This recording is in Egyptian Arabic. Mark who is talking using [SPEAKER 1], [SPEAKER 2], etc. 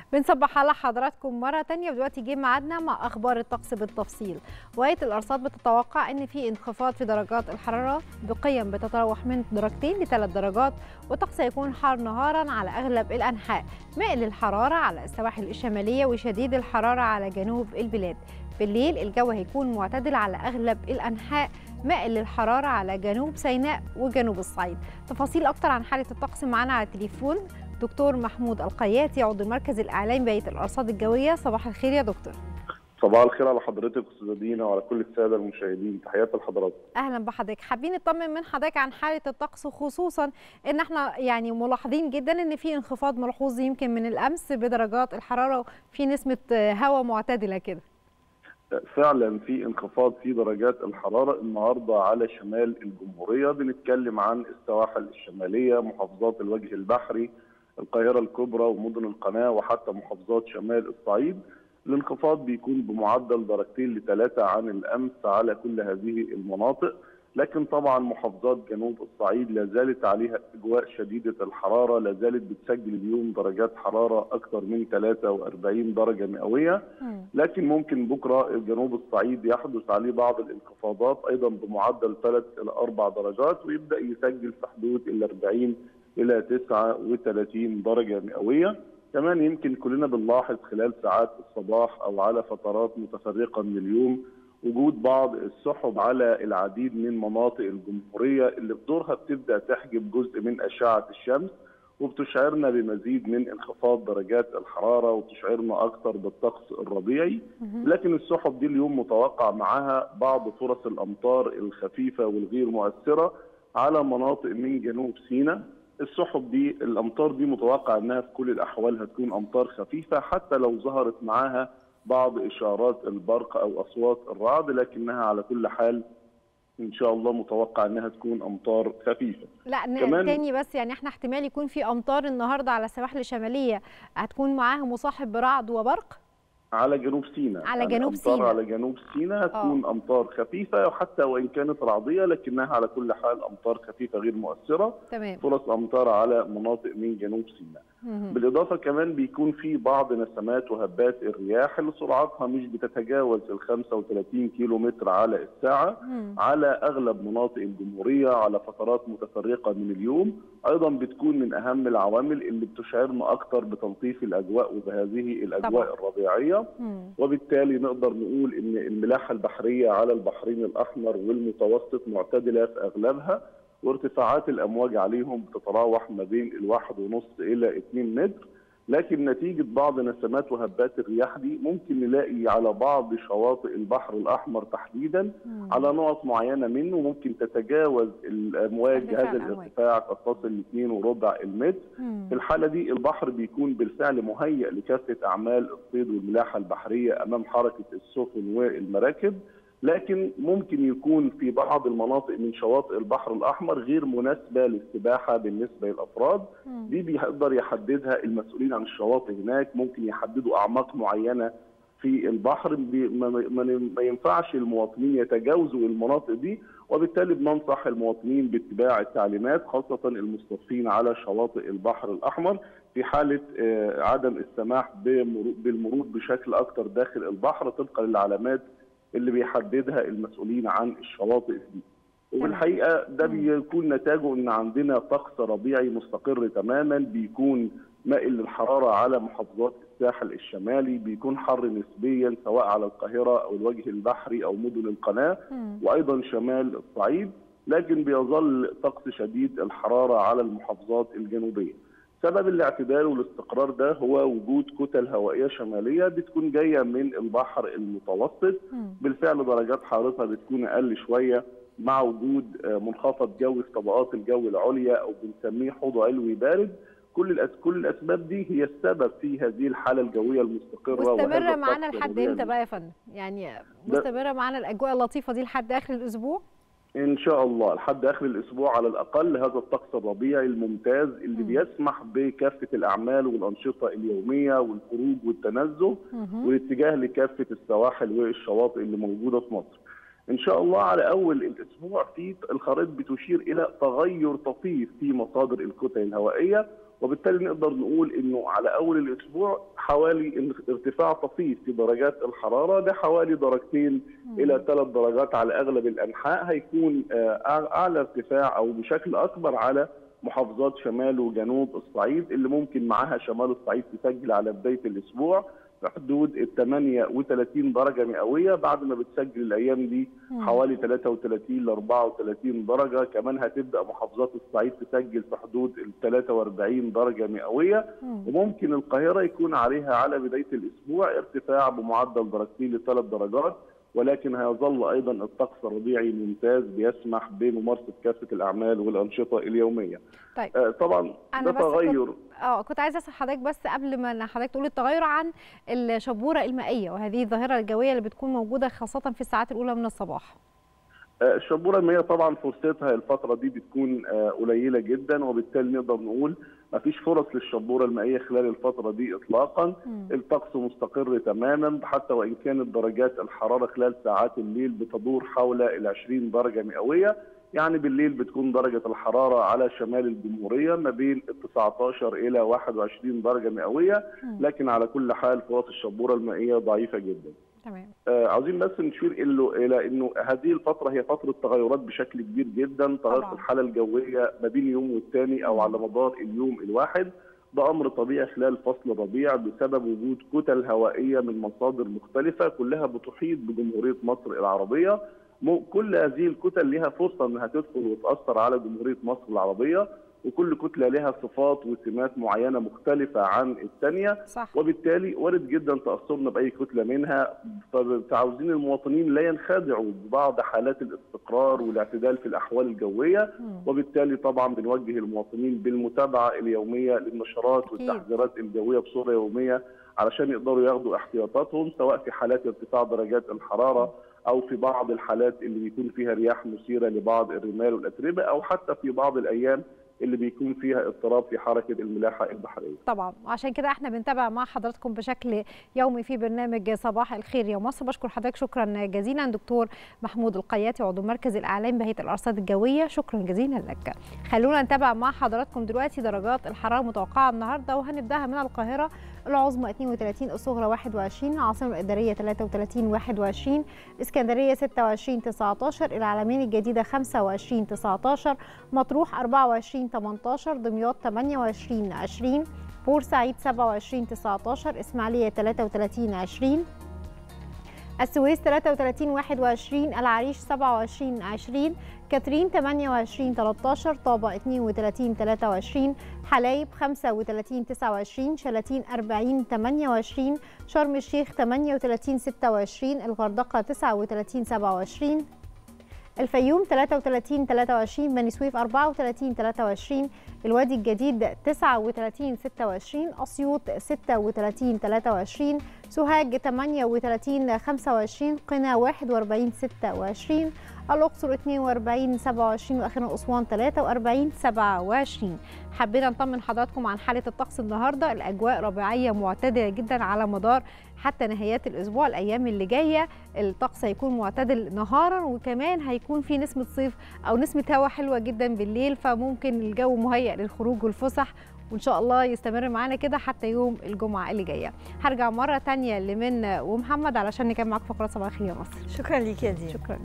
[SPEAKER 1] بنصبح على حضراتكم مرة تانية ودلوقتي جه ميعادنا مع أخبار الطقس بالتفصيل وهيئة الأرصاد بتتوقع إن في انخفاض في درجات الحرارة بقيم بتتراوح من درجتين لثلاث درجات والطقس هيكون حار نهارا على أغلب الأنحاء مائل الحرارة على السواحل الشمالية وشديد الحرارة على جنوب البلاد بالليل الجو هيكون معتدل على أغلب الأنحاء مائل للحرارة على جنوب سيناء وجنوب الصعيد تفاصيل أكتر عن حالة الطقس معانا على التليفون دكتور محمود القياتي عضو المركز الاعلامي بهيئه الارصاد الجويه صباح الخير يا دكتور
[SPEAKER 2] صباح الخير على حضرتك استاذه دينا وعلى كل الساده المشاهدين تحياتي لحضراتكم
[SPEAKER 1] اهلا بحضرتك حابين نطمن من حضرتك عن حاله الطقس خصوصا ان احنا يعني ملاحظين جدا ان في انخفاض ملحوظ يمكن من الامس بدرجات الحراره وفي نسمه هواء معتدله كده
[SPEAKER 2] فعلا في انخفاض في درجات الحراره النهارده على شمال الجمهوريه بنتكلم عن السواحل الشماليه محافظات الوجه البحري القاهره الكبرى ومدن القناه وحتى محافظات شمال الصعيد الانخفاض بيكون بمعدل درجتين لثلاثه عن الامس على كل هذه المناطق لكن طبعا محافظات جنوب الصعيد لا زالت عليها اجواء شديده الحراره لا زالت بتسجل اليوم درجات حراره اكثر من 43 درجه مئويه لكن ممكن بكره جنوب الصعيد يحدث عليه بعض الانخفاضات ايضا بمعدل 3 الى 4 درجات ويبدا يسجل في حدود ال 40 الى 39 درجه مئويه كمان يمكن كلنا بنلاحظ خلال ساعات الصباح او على فترات متفرقه من اليوم وجود بعض السحب على العديد من مناطق الجمهوريه اللي بدورها بتبدا تحجب جزء من اشعه الشمس وبتشعرنا بمزيد من انخفاض درجات الحراره وبتشعرنا اكثر بالطقس الربيعي لكن السحب دي اليوم متوقع معها بعض فرص الامطار الخفيفه والغير مؤثره على مناطق من جنوب سيناء السحب دي الامطار دي متوقع انها في كل الاحوال هتكون امطار خفيفه حتى لو ظهرت معاها بعض اشارات البرق او اصوات الرعد لكنها على كل حال ان شاء الله متوقع انها تكون امطار خفيفه
[SPEAKER 1] لا كمان تاني بس يعني احنا احتمال يكون في امطار النهارده على السواحل الشماليه هتكون معاها مصاحب برعد وبرق
[SPEAKER 2] على جنوب سيناء
[SPEAKER 1] على يعني جنوب سيناء
[SPEAKER 2] على جنوب سيناء هتكون أوه. امطار خفيفه وحتى وان كانت رعديه لكنها على كل حال امطار خفيفه غير مؤثره
[SPEAKER 1] تمام
[SPEAKER 2] فرص امطار على مناطق من جنوب سيناء بالاضافه كمان بيكون في بعض نسمات وهبات الرياح اللي سرعتها مش بتتجاوز ال 35 كيلو متر على الساعه
[SPEAKER 1] مم.
[SPEAKER 2] على اغلب مناطق الجمهوريه على فترات متفرقه من اليوم ايضا بتكون من اهم العوامل اللي بتشعرنا اكثر بتلطيف الاجواء وبهذه الاجواء
[SPEAKER 1] طبعا.
[SPEAKER 2] الربيعيه
[SPEAKER 1] مم.
[SPEAKER 2] وبالتالي نقدر نقول ان الملاحه البحريه على البحرين الاحمر والمتوسط معتدله في اغلبها وارتفاعات الامواج عليهم بتتراوح ما بين الواحد ونص الى 2 متر لكن نتيجه بعض نسمات وهبات الرياح دي ممكن نلاقي على بعض شواطئ البحر الاحمر تحديدا
[SPEAKER 1] مم.
[SPEAKER 2] على نقط معينه منه ممكن تتجاوز الامواج
[SPEAKER 1] ارتفاع
[SPEAKER 2] هذا
[SPEAKER 1] الأمواج.
[SPEAKER 2] الارتفاع قد تصل ل 2 وربع المتر
[SPEAKER 1] مم.
[SPEAKER 2] في الحالة دي البحر بيكون بالفعل مهيئ لكافة أعمال الصيد والملاحة البحرية أمام حركة السفن والمراكب لكن ممكن يكون في بعض المناطق من شواطئ البحر الأحمر غير مناسبة للسباحة بالنسبة للأفراد
[SPEAKER 1] مم.
[SPEAKER 2] دي بيقدر يحددها المسؤولين عن الشواطئ هناك ممكن يحددوا أعماق معينة في البحر بي- ما- ما ما ينفعش المواطنين يتجاوزوا المناطق دي وبالتالي بننصح المواطنين باتباع التعليمات خاصة المستضيفين على شواطئ البحر الأحمر في حالة آه، عدم السماح بمرو- بالمرور بشكل أكثر داخل البحر طبقا للعلامات اللي بيحددها المسؤولين عن الشواطئ دي. وبالحقيقة ده
[SPEAKER 1] مم.
[SPEAKER 2] بيكون نتاجه إن عندنا طقس ربيعي مستقر تماما بيكون مائل للحرارة على محافظات الساحل الشمالي بيكون حر نسبيا سواء على القاهرة أو الوجه البحري أو مدن القناة
[SPEAKER 1] مم.
[SPEAKER 2] وايضا شمال الصعيد لكن بيظل طقس شديد الحراره على المحافظات الجنوبيه. سبب الاعتدال والاستقرار ده هو وجود كتل هوائيه شماليه بتكون جايه من البحر المتوسط
[SPEAKER 1] مم.
[SPEAKER 2] بالفعل درجات حرارتها بتكون اقل شويه مع وجود آه، منخفض جوي في طبقات الجو العليا او بنسميه حوض علوي بارد كل الأس... كل الاسباب دي هي السبب في هذه الحاله الجويه المستقره وهذا
[SPEAKER 1] مستمره
[SPEAKER 2] الطقس
[SPEAKER 1] معانا لحد
[SPEAKER 2] الربيعي
[SPEAKER 1] امتى بقى يا فندم يعني مستمره معانا الاجواء اللطيفه دي لحد اخر الاسبوع
[SPEAKER 2] ان شاء الله لحد اخر الاسبوع على الاقل هذا الطقس الربيعي الممتاز اللي
[SPEAKER 1] مم.
[SPEAKER 2] بيسمح بكافه الاعمال والانشطه اليوميه والخروج والتنزه
[SPEAKER 1] مهم.
[SPEAKER 2] والاتجاه لكافه السواحل والشواطئ اللي موجوده في مصر. ان شاء الله على اول الاسبوع في الخرائط بتشير الى تغير طفيف في مصادر الكتل الهوائيه وبالتالي نقدر نقول انه على اول الاسبوع حوالي ارتفاع طفيف في درجات الحراره ده حوالي درجتين الى ثلاث درجات على اغلب الانحاء هيكون اعلى ارتفاع او بشكل اكبر على محافظات شمال وجنوب الصعيد اللي ممكن معاها شمال الصعيد تسجل على بدايه الاسبوع في حدود ال 38 درجه مئويه بعد ما بتسجل الايام دي حوالي 33 ل 34 درجه كمان هتبدا محافظات الصعيد تسجل في حدود ال 43 درجه مئويه وممكن القاهره يكون عليها على بدايه الاسبوع ارتفاع بمعدل درجتين لثلاث درجات ولكن هيظل ايضا الطقس الربيعي ممتاز بيسمح بممارسه كافه الاعمال والانشطه اليوميه.
[SPEAKER 1] طيب
[SPEAKER 2] آه طبعا
[SPEAKER 1] أنا
[SPEAKER 2] ده تغير
[SPEAKER 1] اه كنت عايزه اسال حضرتك بس قبل ما حضرتك تقول التغير عن الشبوره المائيه وهذه الظاهره الجويه اللي بتكون موجوده خاصه في الساعات الاولى من الصباح.
[SPEAKER 2] الشبوره المائيه طبعا فرصتها الفتره دي بتكون قليله جدا وبالتالي نقدر نقول ما فيش فرص للشبوره المائيه خلال الفتره دي اطلاقا م. الطقس مستقر تماما حتى وان كانت درجات الحراره خلال ساعات الليل بتدور حول ال 20 درجه مئويه يعني بالليل بتكون درجه الحراره على شمال الجمهوريه ما بين ال 19 الى 21 درجه مئويه لكن على كل حال فرص الشبوره المائيه ضعيفه جدا.
[SPEAKER 1] تمام
[SPEAKER 2] آه عاوزين بس نشير الى انه هذه الفتره هي فتره تغيرات بشكل كبير جدا تغير في الحاله الجويه ما بين يوم والتاني او على مدار اليوم الواحد ده امر طبيعي خلال فصل الربيع بسبب وجود كتل هوائيه من مصادر مختلفه كلها بتحيط بجمهوريه مصر العربيه كل هذه الكتل لها فرصه انها تدخل وتاثر على جمهوريه مصر العربيه وكل كتله لها صفات وسمات معينه مختلفه عن الثانيه
[SPEAKER 1] صح.
[SPEAKER 2] وبالتالي وارد جدا تاثرنا باي كتله منها فعاوزين المواطنين لا ينخدعوا ببعض حالات الاستقرار والاعتدال في الاحوال الجويه
[SPEAKER 1] مم.
[SPEAKER 2] وبالتالي طبعا بنوجه المواطنين بالمتابعه اليوميه للنشرات والتحذيرات الجويه بصوره يوميه علشان يقدروا ياخدوا احتياطاتهم سواء في حالات ارتفاع درجات الحراره او في بعض الحالات اللي بيكون فيها رياح مثيره لبعض الرمال والاتربه او حتى في بعض الايام اللي بيكون فيها اضطراب في حركه الملاحه البحريه.
[SPEAKER 1] طبعا عشان كده احنا بنتابع مع حضراتكم بشكل يومي في برنامج صباح الخير يا مصر بشكر حضرتك شكرا جزيلا دكتور محمود القياتي عضو مركز الاعلام بهيئه الارصاد الجويه شكرا جزيلا لك. خلونا نتابع مع حضراتكم دلوقتي درجات الحراره المتوقعه النهارده وهنبداها من القاهره العظمى 32 الصغرى 21 العاصمه الاداريه 33 21 اسكندريه 26 19 العلمين الجديده 25 19 مطروح 24 18 دمياط 28 20 بورسعيد 27 19 اسماعيليه 33 20 السويس 33 21 العريش 27 20 كاترين 28 13 طابة 32 23 حلايب 35 29 شلاتين 40 28 شرم الشيخ 38 26 الغردقة 39 27 الفيوم 33 23 بني سويف 34 23 الوادي الجديد 39 26 اسيوط 36 23 سوهاج 38 25 قنا 41 26 الاقصر 42 27 واخيرا اسوان 43 27 حبينا نطمن حضراتكم عن حاله الطقس النهارده الاجواء ربيعيه معتدله جدا على مدار حتى نهايات الاسبوع الايام اللي جايه الطقس هيكون معتدل نهارا وكمان هيكون في نسمه صيف او نسمه هواء حلوه جدا بالليل فممكن الجو مهيئ للخروج والفسح وان شاء الله يستمر معانا كده حتى يوم الجمعه اللي جايه هرجع مره تانية لمن ومحمد علشان نكمل معاكم فقره صباح الخير يا مصر
[SPEAKER 3] شكرا ليك يا دي
[SPEAKER 1] شكرا